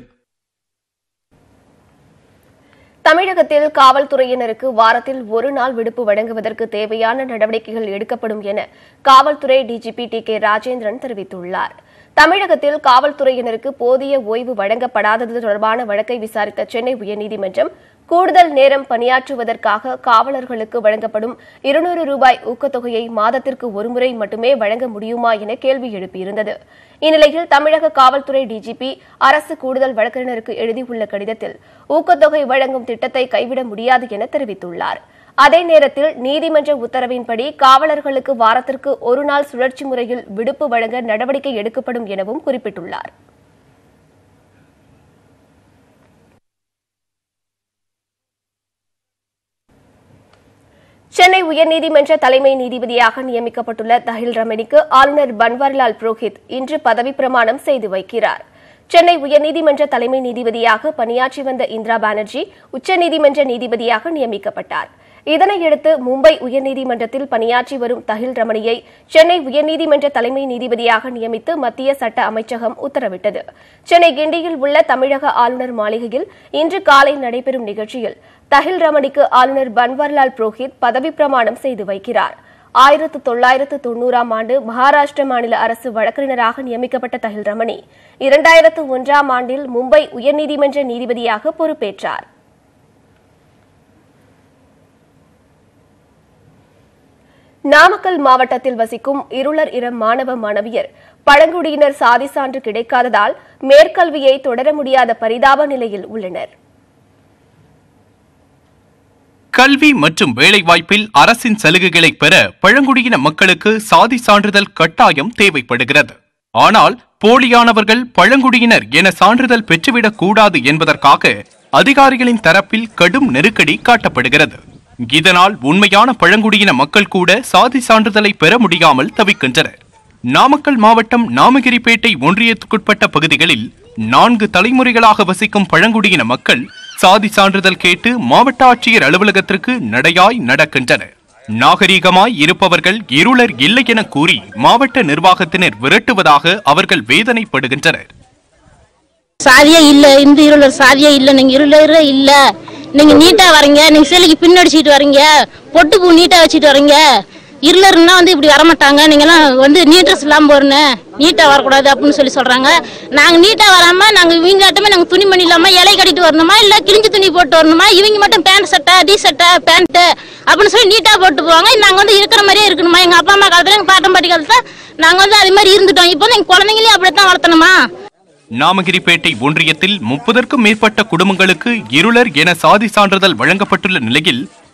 Speaker 1: தமிழகத்தில் காவல்துறையினருக்கு வாரத்தில் ஒரு நாள் விடுப்பு வழங்குவதற்கு தேவையான நடவடிக்கைகள் எடுக்கப்படும் என காவல்துறை டிஜிபி டி கே ராஜேந்திரன் தெரிவித்துள்ளார் தமிழகத்தில் காவல்துறையினருக்கு போதிய ஓய்வு வழங்கப்படாதது தொடர்பான வழக்கை விசாரித்த சென்னை உயர்நீதிமன்றம் கூடுதல் நேரம் பணியாற்றுவதற்காக காவலர்களுக்கு வழங்கப்படும் இருநூறு ரூபாய் ஊக்கத்தொகையை மாதத்திற்கு ஒருமுறை மட்டுமே வழங்க முடியுமா என கேள்வி எழுப்பியிருந்தது இந்நிலையில் தமிழக காவல்துறை டிஜிபி அரசு கூடுதல் வழக்கறிஞருக்கு எழுதியுள்ள கடிதத்தில் ஊக்கத்தொகை வழங்கும் திட்டத்தை கைவிட முடியாது என தெரிவித்துள்ளார் அதே நேரத்தில் நீதிமன்ற உத்தரவின்படி காவலர்களுக்கு வாரத்திற்கு ஒரு நாள் சுழற்சி முறையில் விடுப்பு வழங்க நடவடிக்கை எடுக்கப்படும் எனவும் குறிப்பிட்டுள்ளார் சென்னை உயர்நீதிமன்ற தலைமை நீதிபதியாக நியமிக்கப்பட்டுள்ள தஹில் ரமணிக்கு ஆளுநர் பன்வாரிலால் புரோஹித் இன்று பதவிப் பிரமாணம் செய்து வைக்கிறார் சென்னை உயர்நீதிமன்ற தலைமை நீதிபதியாக பணியாற்றி வந்த இந்திரா பானர்ஜி உச்சநீதிமன்ற நீதிபதியாக நியமிக்கப்பட்டார் இதனையடுத்து மும்பை உயர்நீதிமன்றத்தில் பணியாற்றி வரும் தஹில் ரமணியை சென்னை உயர்நீதிமன்ற தலைமை நீதிபதியாக நியமித்து மத்திய சட்ட அமைச்சகம் உத்தரவிட்டது சென்னை கிண்டியில் உள்ள தமிழக ஆளுநர் மாளிகையில் இன்று காலை நடைபெறும் நிகழ்ச்சியில் தஹில் ரமணிக்கு ஆளுநர் பன்வாரிலால் புரோஹித் பதவிப் பிரமாணம் செய்து வைக்கிறார் ஆயிரத்து தொள்ளாயிரத்து தொன்னூறாம் ஆண்டு மகாராஷ்டிர மாநில அரசு வழக்கறிஞராக நியமிக்கப்பட்ட தஹில் ரமணி இரண்டாயிரத்து ஒன்றாம் ஆண்டில் மும்பை உயர்நீதிமன்ற நீதிபதியாக பொறுப்பேற்றார் நாமக்கல் மாவட்டத்தில் வசிக்கும் இருளர் இரம் மாணவ மாணவியர் பழங்குடியினர் சாதி சான்று கிடைக்காததால் மேற்கல்வியை தொடர முடியாத பரிதாப நிலையில் உள்ளனர்
Speaker 10: கல்வி மற்றும் வேலைவாய்ப்பில் அரசின் சலுகைகளை பெற பழங்குடியின மக்களுக்கு சாதி சான்றிதழ் கட்டாயம் தேவைப்படுகிறது ஆனால் போலியானவர்கள் பழங்குடியினர் என சான்றிதழ் பெற்றுவிடக் கூடாது என்பதற்காக அதிகாரிகளின் தரப்பில் கடும் நெருக்கடி காட்டப்படுகிறது இதனால் உண்மையான பழங்குடியின மக்கள் கூட சாதி சான்றிதழை பெற முடியாமல் தவிக்கின்றனர் நாமக்கல் மாவட்டம் நாமகிரிப்பேட்டை ஒன்றியத்துக்குட்பட்ட பகுதிகளில் நான்கு தலைமுறைகளாக வசிக்கும் பழங்குடியின மக்கள் சாதி சான்றிதழ் கேட்டு மாவட்ட ஆட்சியர் அலுவலகத்திற்கு நடையாய் நடக்கின்றனர் நாகரீகமாய் இருப்பவர்கள் இருளர் இல்லை என கூறி மாவட்ட நிர்வாகத்தினர் விரட்டுவதாக அவர்கள் வேதனைப்படுகின்றனர்
Speaker 11: சாதியே இல்ல இந்த இருளர் சாதியே இல்ல நீங்க இருளரே இல்ல நீங்க நீட்டா வரீங்க நீங்க சிலைக்கு பின்னடிச்சிட்டு வரீங்க பொட்டு பூ நீட்டா வச்சுட்டு வரீங்க இருளர்னா வந்து இப்படி வரமாட்டாங்க நீங்கெல்லாம் வந்து நீட்ரஸ் இல்லாம போறணும் நீட்டா வரக்கூடாது அப்படின்னு சொல்லி சொல்றாங்க நாங்க நீட்டா வராம நாங்க இவங்காட்டமே நாங்க துணிமணி இல்லாம இலை கட்டிட்டு வரணுமா இல்ல கிழிஞ்ச துணி போட்டு வரணுமா இவங்க மட்டும் பேண்ட் சட்டை டி சட்டை பேண்ட் அப்படின்னு சொல்லி நீட்டா போட்டு போவாங்க நாங்க வந்து இருக்கிற மாதிரியே இருக்கணுமா எங்க அப்பா அம்மா காலத்துல எங்க பாட்டம் பாட்டி காலத்துல நாங்க வந்து அது மாதிரி இருந்துட்டோம் இப்போ வந்து எங்க குழந்தைங்களையும் அப்படித்தான் வளர்த்தணுமா
Speaker 10: நாமகிரிப்பேட்டை ஒன்றியத்தில் முப்பதற்கும் மேற்பட்ட குடும்பங்களுக்கு இருளர் என சாதி சான்றிதழ் வழங்கப்பட்டுள்ள நிலையில்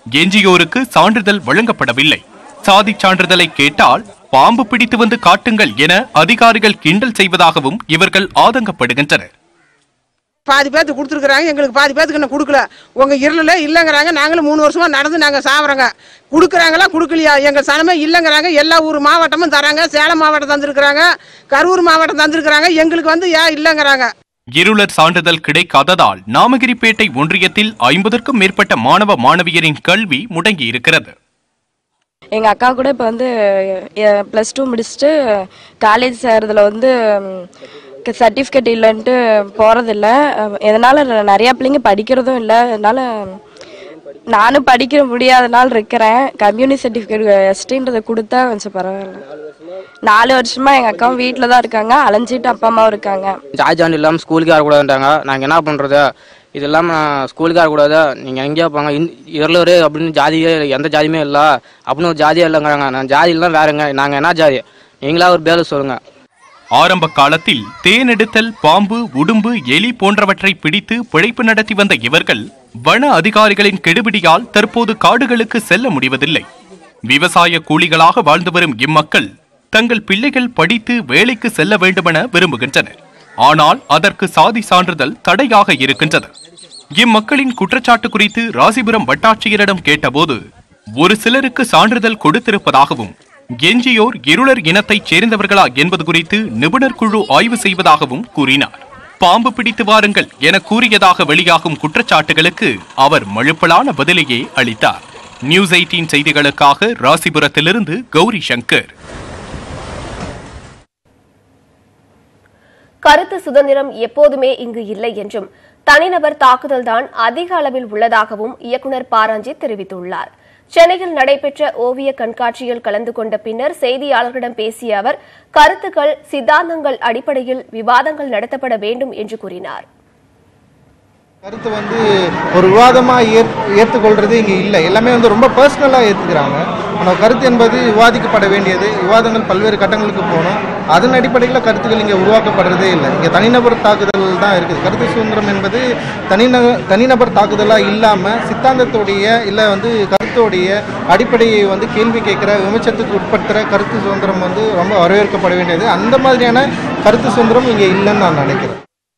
Speaker 10: எஞ்சியோருக்கு சான்றிதழ் வழங்கப்படவில்லை சாதி சான்றிதழை கேட்டால் பாம்பு பிடித்து வந்து காட்டுங்கள் என அதிகாரிகள் கிண்டல் செய்வதாகவும் இவர்கள் ஆதங்கப்படுகின்றனர்
Speaker 12: பாதி பேர்த்துக்கு கொடுத்துருக்குறாங்க எங்களுக்கு பாதி பேர்த்துக்கு இன்னும் கொடுக்கல உங்க இருளில் இல்லைங்கிறாங்க நாங்களும் மூணு வருஷமா நடந்து நாங்கள் சாப்பிட்றோங்க கொடுக்குறாங்களா கொடுக்கலையா எங்கள் சனமே இல்லைங்கிறாங்க எல்லா ஊர் மாவட்டமும் தராங்க சேலம் மாவட்டம் தந்திருக்கிறாங்க கரூர் மாவட்டம் தந்திருக்கிறாங்க எங்களுக்கு வந்து ஏன் இல்லைங்கிறாங்க
Speaker 10: இருளர் சான்றிதழ் கிடைக்காததால் நாமகிரிப்பேட்டை ஒன்றியத்தில் ஐம்பதற்கும் மேற்பட்ட மாணவ மாணவியரின் கல்வி முடங்கி இருக்கிறது
Speaker 13: எங்க அக்கா கூட இப்போ வந்து ப்ளஸ் டூ முடிச்சுட்டு காலேஜ் சேர்றதுல வந்து சர்டிஃபிகேட் இல்லைன்ட்டு போறதில்ல அஹ் இதனால நிறைய பிள்ளைங்க படிக்கிறதும் இல்லை அதனால நானும் படிக்க முடியாதனால இருக்கிறேன் கம்யூனிட்டி சர்டிஃபிகேட் எஸ்டின்றதை கொடுத்தா கொஞ்சம் பரவாயில்ல நாலு வருஷமா எங்க அக்காவும் வீட்டில் தான் இருக்காங்க அலைஞ்சிட்டு அப்பா அம்மாவும் இருக்காங்க
Speaker 14: ஜாஜான் இல்லாமல் ஸ்கூலுக்கு வரக்கூடாதுன்றாங்க நாங்கள் என்ன பண்ணுறது இது இல்லாமல் ஸ்கூலுக்கு வரக்கூடாது நீங்கள் எங்கேயா போங்க இருளரு அப்படின்னு ஜாதியே எந்த ஜாதியுமே இல்லை அப்படின்னு ஒரு ஜாதியே இல்லைங்கிறாங்க நான் ஜாதியெல்லாம் வேறுங்க நாங்கள் என்ன ஜாதி நீங்களா ஒரு பேர் சொல்லுங்க
Speaker 10: ஆரம்ப காலத்தில் தேனெடுத்தல் பாம்பு உடும்பு எலி போன்றவற்றை பிடித்து பிழைப்பு நடத்தி வந்த இவர்கள் வன அதிகாரிகளின் கெடுபிடியால் தற்போது காடுகளுக்கு செல்ல முடிவதில்லை விவசாய கூலிகளாக வாழ்ந்து வரும் இம்மக்கள் தங்கள் பிள்ளைகள் படித்து வேலைக்கு செல்ல வேண்டுமென விரும்புகின்றனர் ஆனால் அதற்கு சாதி சான்றிதழ் தடையாக இருக்கின்றது இம்மக்களின் குற்றச்சாட்டு குறித்து ராசிபுரம் வட்டாட்சியரிடம் கேட்டபோது ஒரு சிலருக்கு சான்றிதழ் கொடுத்திருப்பதாகவும் எஞ்சியோர் இருளர் இனத்தைச் சேர்ந்தவர்களா என்பது குறித்து நிபுணர் குழு ஆய்வு செய்வதாகவும் கூறினார் பாம்பு பிடித்து வாருங்கள் என கூறியதாக வெளியாகும் குற்றச்சாட்டுகளுக்கு அவர் மழுப்பலான பதிலையே அளித்தார் நியூஸ் எயிட்டீன் செய்திகளுக்காக ராசிபுரத்திலிருந்து கௌரி சங்கர்
Speaker 1: கருத்து சுதந்திரம் எப்போதுமே இங்கு இல்லை என்றும் தனிநபர் தாக்குதல்தான் அதிக அளவில் உள்ளதாகவும் இயக்குநர் பாராஞ்சித் தெரிவித்துள்ளார் சென்னையில் நடைபெற்ற ஓவிய கண்காட்சியில் கலந்து கொண்ட பின்னர் செய்தியாளர்களிடம் பேசிய அவர் கருத்துக்கள் சித்தாந்தங்கள் அடிப்படையில் விவாதங்கள் நடத்தப்பட வேண்டும் என்று கூறினார்
Speaker 15: கருத்து வந்து ஒரு விவாதமாக ஏற் ஏற்றுக்கொள்றது இங்கே இல்லை எல்லாமே வந்து ரொம்ப பர்சனலாக ஏற்றுக்கிறாங்க ஆனால் கருத்து என்பது விவாதிக்கப்பட வேண்டியது விவாதங்கள் பல்வேறு கட்டங்களுக்கு போகணும் அதன் அடிப்படையில் கருத்துக்கள் இங்கே உருவாக்கப்படுறதே இல்லை இங்கே தனிநபர் தாக்குதல் தான் இருக்குது கருத்து சுதந்திரம் என்பது தனிநப தனிநபர் தாக்குதலாக இல்லாமல் சித்தாந்தத்துடைய இல்லை வந்து கருத்துடைய அடிப்படையை வந்து கேள்வி கேட்குற விமர்சனத்துக்கு உட்படுத்துகிற கருத்து சுதந்திரம் வந்து ரொம்ப வரவேற்கப்பட வேண்டியது அந்த மாதிரியான கருத்து சுதந்திரம் இங்கே இல்லைன்னு நான் நினைக்கிறேன்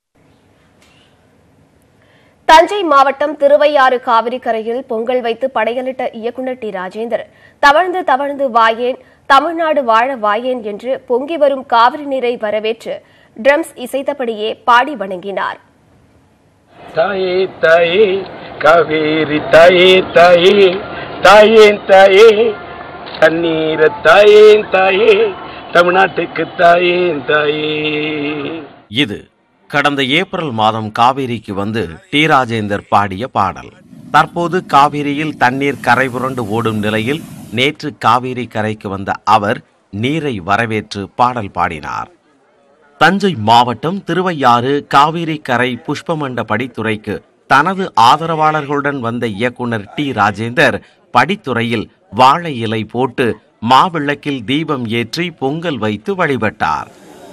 Speaker 1: தஞ்சை மாவட்டம் திருவையாறு காவிரி கரையில் பொங்கல் வைத்து படையலிட்ட இயக்குநர் டி ராஜேந்தர் தவழ்ந்து தவழ்ந்து வாயேன் தமிழ்நாடு வாழ வாயேன் என்று பொங்கி வரும் காவிரி நீரை வரவேற்று ட்ரம்ஸ் இசைத்தபடியே பாடி வணங்கினார்
Speaker 16: தாயே தாயே காவேரி தாயே தாயே தாயேன் தாயே தண்ணீர தாயேன் தாயே தமிழ்நாட்டுக்கு தாயேன் தாயே
Speaker 8: இது கடந்த ஏப்ரல் மாதம் காவிரிக்கு வந்து டி ராஜேந்தர் பாடிய பாடல் தற்போது காவிரியில் தண்ணீர் கரை புரண்டு ஓடும் நிலையில் நேற்று காவிரி கரைக்கு வந்த அவர் நீரை வரவேற்று பாடல் பாடினார் தஞ்சை மாவட்டம் திருவையாறு காவிரி கரை புஷ்பமண்ட படித்துறைக்கு தனது ஆதரவாளர்களுடன் வந்த இயக்குனர் டி ராஜேந்தர் படித்துறையில் வாழை இலை போட்டு மாவிளக்கில் தீபம் ஏற்றி பொங்கல் வைத்து வழிபட்டார்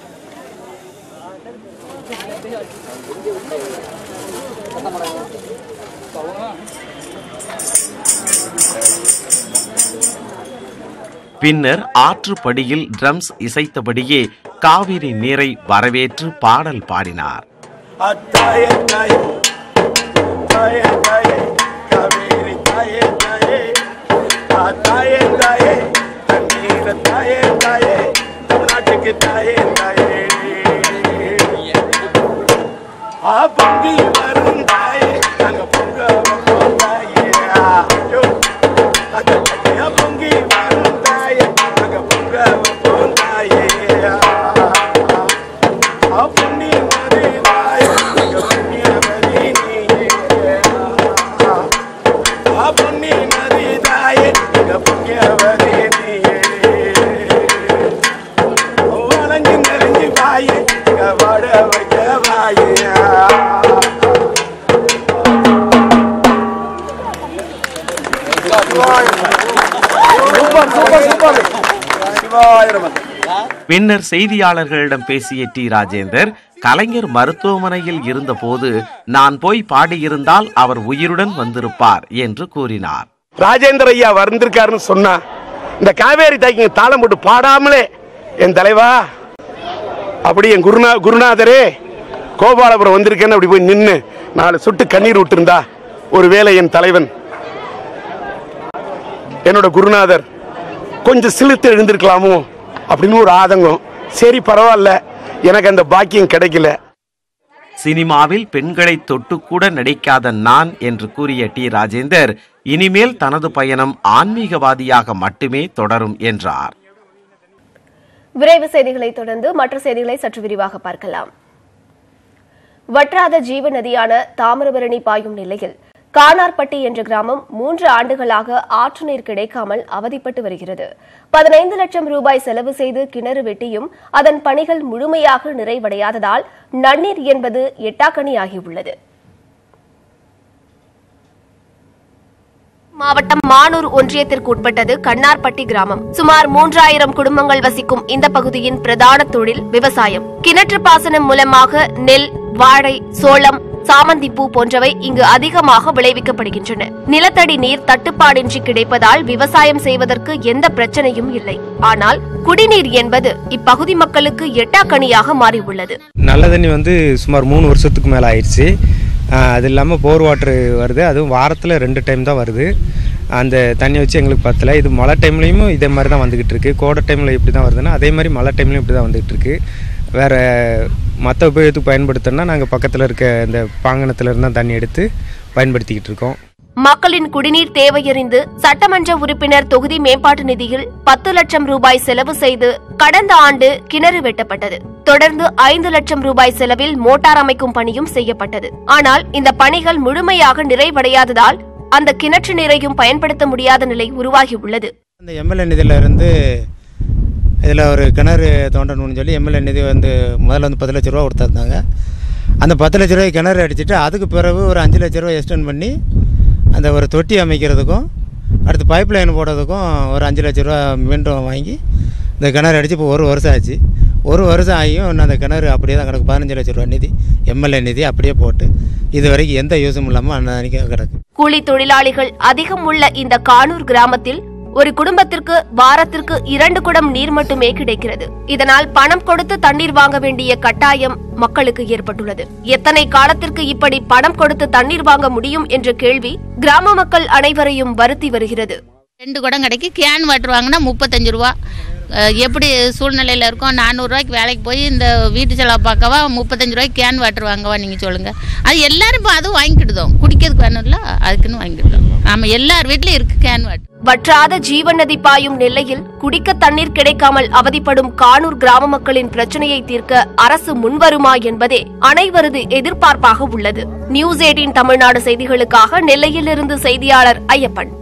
Speaker 8: பின்னர் ஆற்றுப்படியில் ட்ரம்ஸ் இசைத்தபடியே காவிரி நீரை வரவேற்று பாடல் பாடினார்
Speaker 16: தாயே தாயே தாயே தாயே காவேரி தாயே தாயே ஆ தாயே தாயே தண்ணீர தாயே தாயே தமிழ்நாட்டுக்கு தாயே தாயே ஆ பொங்கி வரும் தாயே நாங்க பொங்க வைப்போம் தாயே ஐயோ, அது ஐயா பொங்கி வரும் தாயே நாங்க பொங்க வைப்போம் தாயே ஆ பொன்னி மதி தாயே நாங்க புண்ணியவதி நீயே ஆ பொன்னி மதி தாயே நாங்க புண்ணியவதி நீயே வளைஞ்சு நெறிஞ்சு வாயே இங்க வாட வைக்க வாயே சூப்பர் சூப்பர் சூப்பர் சிவாயிரம்
Speaker 8: பின்னர் செய்தியாளர்களிடம் பேசிய டி ராஜேந்தர் கலைஞர் மருத்துவமனையில் இருந்தபோது நான் போய் பாடியிருந்தால் அவர் உயிருடன் வந்திருப்பார் என்று கூறினார்
Speaker 16: ராஜேந்திர ஐயா வந்திருக்காருன்னு சொன்னா இந்த காவேரி தாய்க்கு இங்க தாளம் போட்டு பாடாமலே என் தலைவா அப்படி என் குருநா குருநாதரே கோபாலபுரம் வந்திருக்கேன்னு அப்படி போய் நின்று நாலு சொட்டு கண்ணீர் விட்டுருந்தா ஒருவேளை என் தலைவன் என்னோட குருநாதர் கொஞ்சம் சிலுத்து எழுந்திருக்கலாமோ அப்படின்னு ஒரு ஆதங்கம் சரி பரவாயில்ல எனக்கு அந்த பாக்கியம் கிடைக்கல
Speaker 8: சினிமாவில் பெண்களை தொட்டுக்கூட நடிக்காத நான் என்று கூறிய டி ராஜேந்தர் இனிமேல் தனது பயணம் ஆன்மீகவாதியாக மட்டுமே தொடரும் என்றார்
Speaker 1: விரைவு செய்திகளை தொடர்ந்து மற்ற செய்திகளை சற்று விரிவாக பார்க்கலாம் வற்றாத ஜீவ நதியான தாமிரபரணி பாயும் நிலையில் கானார்பட்டி என்ற கிராமம் மூன்று ஆண்டுகளாக ஆற்று நீர் கிடைக்காமல் அவதிப்பட்டு வருகிறது பதினைந்து லட்சம் ரூபாய் செலவு செய்து கிணறு வெட்டியும் அதன் பணிகள் முழுமையாக நிறைவடையாததால் நன்னீர் என்பது எட்டாக்கணியாகியுள்ளது மாவட்டம் மானூர் ஒன்றியத்திற்கு உட்பட்டது கண்ணார்பட்டி கிராமம் சுமார் மூன்றாயிரம் குடும்பங்கள் வசிக்கும் இந்த பகுதியின் பிரதான தொழில் விவசாயம் கிணற்று பாசனம் மூலமாக நெல் வாழை சோளம் சாமந்திப்பூ போன்றவை இங்கு அதிகமாக விளைவிக்கப்படுகின்றன நிலத்தடி நீர் தட்டுப்பாடின்றி கிடைப்பதால் விவசாயம் செய்வதற்கு எந்த பிரச்சனையும் இல்லை ஆனால் குடிநீர் என்பது இப்பகுதி மக்களுக்கு எட்டாக்கணியாக மாறியுள்ளது
Speaker 17: நல்ல தண்ணி வந்து சுமார் மூணு வருஷத்துக்கு மேலே ஆயிடுச்சு ஆஹ் அது இல்லாமல் போர் வாட்ரு வருது அதுவும் வாரத்தில் ரெண்டு டைம் தான் வருது அந்த தண்ணி வச்சு எங்களுக்கு பத்தல இது மழை டைம்லேயும் இதே மாதிரி தான் வந்துக்கிட்டு இருக்கு கோடை டைமில் இப்படி தான் வருதுன்னா அதே மாதிரி மழை டைம்லையும் இப்படி தான் வந்துகிட்டு இருக்கு வேறு மற்ற உபயோகத்துக்கு பயன்படுத்தணும்னா நாங்கள் பக்கத்தில் இருக்க இந்த பாங்கனத்துல இருந்து தான் தண்ணி எடுத்து பயன்படுத்திக்கிட்டு இருக்கோம்
Speaker 1: மக்களின் குடிநீர் தேவையறிந்து சட்டமன்ற உறுப்பினர் தொகுதி மேம்பாட்டு நிதியில் பத்து லட்சம் ரூபாய் செலவு செய்து கடந்த ஆண்டு கிணறு வெட்டப்பட்டது தொடர்ந்து ஐந்து லட்சம் ரூபாய் செலவில் மோட்டார் அமைக்கும் பணியும் செய்யப்பட்டது ஆனால் இந்த பணிகள் முழுமையாக நிறைவடையாததால் அந்த கிணற்று நீரையும் பயன்படுத்த முடியாத நிலை உருவாகியுள்ளது
Speaker 17: இந்த எம்எல்ஏ நிதியில இருந்து இதில் ஒரு கிணறு தோண்டணும்னு சொல்லி எம்எல்ஏ நிதி வந்து முதல்ல வந்து பத்து லட்ச ரூபா கொடுத்துருந்தாங்க அந்த பத்து லட்ச ரூபாய் கிணறு அடிச்சிட்டு அதுக்கு பிறகு ஒரு அஞ்சு லட்ச ரூபாய் எக்ஸ்டெண்ட் பண்ணி அந்த ஒரு தொட்டி அமைக்கிறதுக்கும் அடுத்து பைப் லைன் போடுறதுக்கும் ஒரு அஞ்சு லட்ச ரூபா மீண்டும் வாங்கி இந்த கிணறு அடித்து இப்போ ஒரு வருஷம் ஆச்சு ஒரு வருஷம் ஆகியும் இன்னும் அந்த கிணறு அப்படியே தான் கிடக்கு பதினஞ்சு லட்ச ரூபா நிதி எம்எல்ஏ நிதி அப்படியே போட்டு இது வரைக்கும் எந்த யூஸும் இல்லாமல் அன்னைக்கு கிடக்கு
Speaker 1: கூலி தொழிலாளிகள் அதிகம் உள்ள இந்த கானூர் கிராமத்தில் ஒரு குடும்பத்திற்கு வாரத்திற்கு இரண்டு குடம் நீர் மட்டுமே கிடைக்கிறது இதனால் பணம் கொடுத்து தண்ணீர் வாங்க வேண்டிய கட்டாயம் மக்களுக்கு ஏற்பட்டுள்ளது எத்தனை காலத்திற்கு இப்படி பணம் கொடுத்து தண்ணீர் வாங்க முடியும் என்ற கேள்வி கிராம மக்கள் அனைவரையும் வருத்தி வருகிறது
Speaker 18: ரெண்டு குடம் கிடைக்கு கேன் வாட்டர் வாங்கினா முப்பத்தஞ்சு ரூபா அஹ் எப்படி சூழ்நிலையில் இருக்கோம் நானூறுரூவாய்க்கு வேலைக்கு போய் இந்த வீட்டு செலவு பார்க்கவா முப்பத்தஞ்சு ரூபாய்க்கு கேன் வாட்டர் வாங்கவா நீங்கள் சொல்லுங்கள் அது எல்லாரும் இப்போ அதுவும் வாங்கிக்கிடுதோம் குடிக்கிறதுக்கு வேணும்ல அதுக்குன்னு வாங்கிக்கிடுதோம் ஆமாம் எல்லார் வீட்லையும் இருக்குது கேன் வாட்டர்
Speaker 1: வற்றாத ஜீவன் நதி பாயும் நெல்லையில் குடிக்க தண்ணீர் கிடைக்காமல் அவதிப்படும் கானூர் கிராம மக்களின் பிரச்சனையை தீர்க்க அரசு முன்வருமா என்பதே அனைவரது எதிர்பார்ப்பாக உள்ளது நியூஸ் எயிட்டின் தமிழ்நாடு செய்திகளுக்காக நெல்லையிலிருந்து செய்தியாளர் ஐயப்பன்